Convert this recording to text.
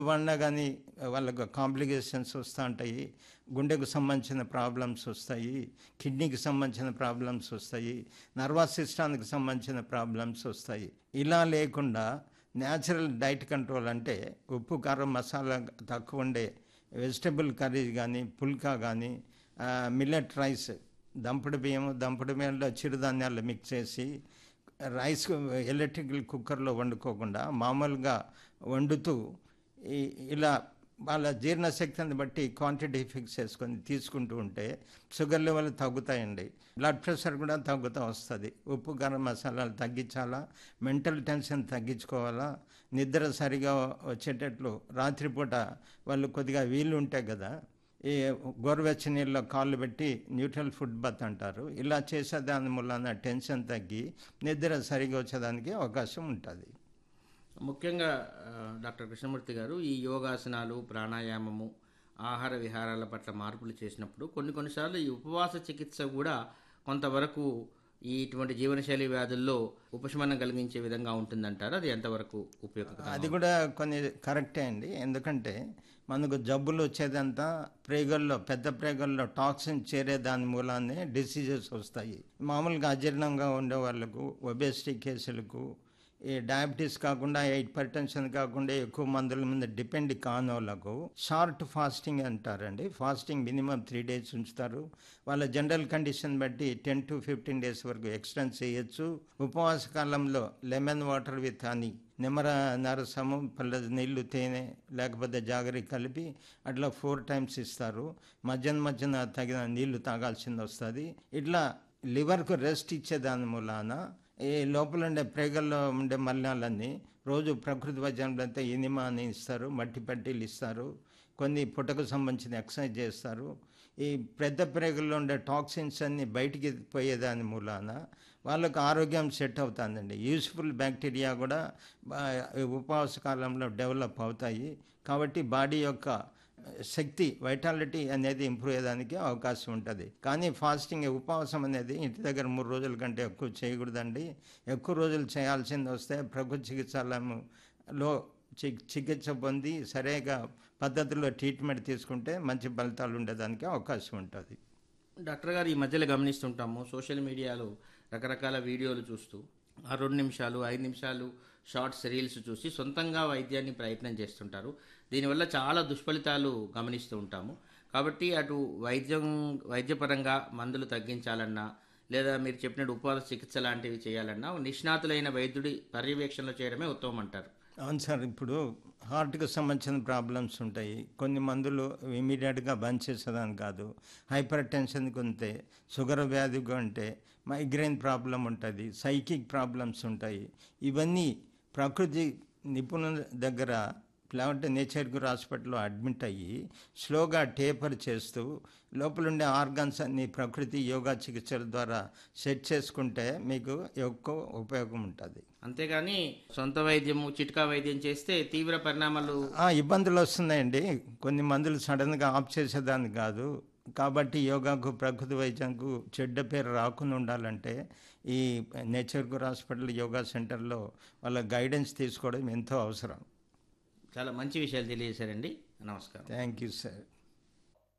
పడినా కానీ వాళ్ళకు కాంప్లికేషన్స్ వస్తూ ఉంటాయి గుండెకు సంబంధించిన ప్రాబ్లమ్స్ వస్తాయి కిడ్నీకి సంబంధించిన ప్రాబ్లమ్స్ వస్తాయి నర్వస్ సిస్టానికి సంబంధించిన ప్రాబ్లమ్స్ వస్తాయి ఇలా లేకుండా న్యాచురల్ డైట్ కంట్రోల్ అంటే ఉప్పు కారం మసాలా తక్కువ ఉండే వెజిటబుల్ కర్రీ కానీ పుల్కా కానీ మిల్లెట్ రైస్ దంపుడు బియ్యం దంపుడు బియ్యంలో చిరుధాన్యాలు మిక్స్ చేసి రైస్ ఎలక్ట్రికల్ కుక్కర్లో వండుకోకుండా మామూలుగా వండుతూ ఈ- ఇలా వాళ్ళ జీర్ణశక్తిని బట్టి క్వాంటిటీ ఫిక్స్ చేసుకొని తీసుకుంటూ ఉంటే షుగర్ లెవెల్ తగ్గుతాయండి బ్లడ్ ప్రెషర్ కూడా తగ్గుతూ వస్తుంది ఉప్పు కారం మసాలాలు తగ్గించాలా మెంటల్ టెన్షన్ తగ్గించుకోవాలా నిద్ర సరిగా వచ్చేటట్లు రాత్రిపూట వాళ్ళు కొద్దిగా వీలు ఉంటాయి కదా ఈ గోరువెచ్చని నీళ్ళలో కాళ్ళు పెట్టి న్యూట్రల్ ఫుడ్ బత్ అంటారు ఇలా చేసేదాని మూలన టెన్షన్ తగ్గి నిద్ర సరిగా వచ్చేదానికి అవకాశం ఉంటుంది ముఖ్యంగా ఆ, డాక్టర్ కృష్ణమూర్తి గారు ఈ యోగాసనాలు ప్రాణాయామము ఆహార విహారాల పట్ల మార్పులు చేసినప్పుడు కొన్ని కొన్నిసార్లు ఈ ఉపవాస చికిత్స కూడా కొంతవరకు ఈ ఇటువంటి జీవనశైలి వ్యాధుల్లో ఉపశమనం కలిగించే విధంగా ఉంటుందంటారు అది ఎంతవరకు ఉపయోగకరం అది కూడా కొన్ని కరెక్టే అండి ఎందుకంటే మనకు జబ్బులు వచ్చేదంతా ప్రేగల్లో పెద్ద ప్రేగల్లో టాక్సిన్ చేరే దాని మూలాన్ని డిసీజెస్ వస్తాయి మామూలుగా అజీర్ణంగా ఉండే వాళ్ళకు ఒబేసిటీ కేసులకు ఈ డయాబెటీస్ కాకుండా హైపర్ టెన్షన్ కాకుండా ఎక్కువ మందుల మీద డిపెండ్ కాని వాళ్ళకు షార్ట్ ఫాస్టింగ్ అంటారండి ఫాస్టింగ్ మినిమం త్రీ డేస్ ఉంచుతారు వాళ్ళ జనరల్ కండిషన్ బట్టి టెన్ టు ఫిఫ్టీన్ డేస్ వరకు ఎక్స్టెండ్ చేయొచ్చు ఉపవాస కాలంలో లెమన్ వాటర్ విత్ హనీ నిమ్మర నరసము పళ్ళ నీళ్లు తేనె లేకపోతే జాగరి కలిపి అట్లా ఫోర్ టైమ్స్ ఇస్తారు మధ్యన మధ్యన తగిన నీళ్లు తాగాల్సింది వస్తుంది ఇట్లా లివర్కు రెస్ట్ ఇచ్చేదాని మూలాన ఈ లోపల ఉండే ప్రేగల్లో ఉండే మలినాలన్నీ రోజు ప్రకృతి వైద్యంలో ఇనిమా అని ఇస్తారు మట్టి పట్టీలు ఇస్తారు కొన్ని పుట్టకు సంబంధించిన ఎక్సర్సైజ్ చేస్తారు ఈ పెద్ద ప్రేగుల్లో ఉండే టాక్సిన్స్ అన్ని బయటికి పోయేదాని మూలాన వాళ్ళకు ఆరోగ్యం సెట్ అవుతుందండి యూస్ఫుల్ బ్యాక్టీరియా కూడా బా- ఈ ఉపవాస కాలంలో డెవలప్ అవుతాయి కాబట్టి బాడీ యొక్క శక్తి వైటాలిటీ అనేది ఇంప్రూవ్ అయ్యేదానికి అవకాశం ఉంటుంది కానీ ఫాస్టింగ్ ఉపవాసం అనేది ఇంటి దగ్గర మూడు రోజుల కంటే ఎక్కువ చేయకూడదండి ఎక్కువ రోజులు చేయాల్సింది వస్తే ప్రభుత్వ చికిత్సాలయంలో చి చికిత్స పొంది సరిగా పద్ధతిలో ట్రీట్మెంట్ తీసుకుంటే మంచి ఫలితాలు ఉండేదానికి అవకాశం ఉంటుంది డాక్టర్ గారు ఈ మధ్యలో గమనిస్తుంటాము సోషల్ మీడియాలో రకరకాల వీడియోలు చూస్తూ ఆ రెండు నిమిషాలు ఐదు నిమిషాలు షార్ట్స్ రీల్స్ చూసి సొంతంగా వైద్యాన్ని ప్రయత్నం చేస్తుంటారు దీనివల్ల చాలా దుష్ఫలితాలు గమనిస్తూ ఉంటాము కాబట్టి అటు వైద్యం వైద్యపరంగా మందులు తగ్గించాలన్నా లేదా మీరు చెప్పినట్టు ఉపవాస చికిత్స లాంటివి చేయాలన్నా నిష్ణాతులైన వైద్యుడి పర్యవేక్షణలో చేయడమే ఉత్తమం అంటారు అవును సార్ ఇప్పుడు హార్ట్కి సంబంధించిన ప్రాబ్లమ్స్ ఉంటాయి కొన్ని మందులు ఇమీడియట్గా బంద్ చేసేదాని కాదు హైపర్ టెన్షన్కి ఉంటే షుగర్ వ్యాధిగా ఉంటే మైగ్రైన్ ప్రాబ్లం ఉంటుంది సైకిక్ ప్రాబ్లమ్స్ ఉంటాయి ఇవన్నీ ప్రకృతి నిపుణుల దగ్గర లేకుంటే నేచర్ గురు హాస్పిటల్లో అడ్మిట్ అయ్యి స్లోగా టేపర్ చేస్తూ లోపల ఉండే ఆర్గన్స్ అన్ని ప్రకృతి యోగా చికిత్సల ద్వారా సెట్ చేసుకుంటే మీకు ఎక్కువ ఉపయోగం ఉంటుంది అంతేగాని సొంత వైద్యము చిట్కా వైద్యం చేస్తే తీవ్ర పరిణామాలు ఆ, ఇబ్బందులు వస్తున్నాయండి కొన్ని మందులు సడన్గా ఆఫ్ చేసేదాన్ని కాదు కాబట్టి యోగాకు ప్రకృతి వైద్యంకు చెడ్డ పేరు రాకుండా ఉండాలంటే ఈ నేచర్ గురు హాస్పిటల్ యోగా సెంటర్లో వాళ్ళ గైడెన్స్ తీసుకోవడం ఎంతో అవసరం చాలా మంచి విషయాలు తెలియజేశారండి నమస్కారం థ్యాంక్ యూ సార్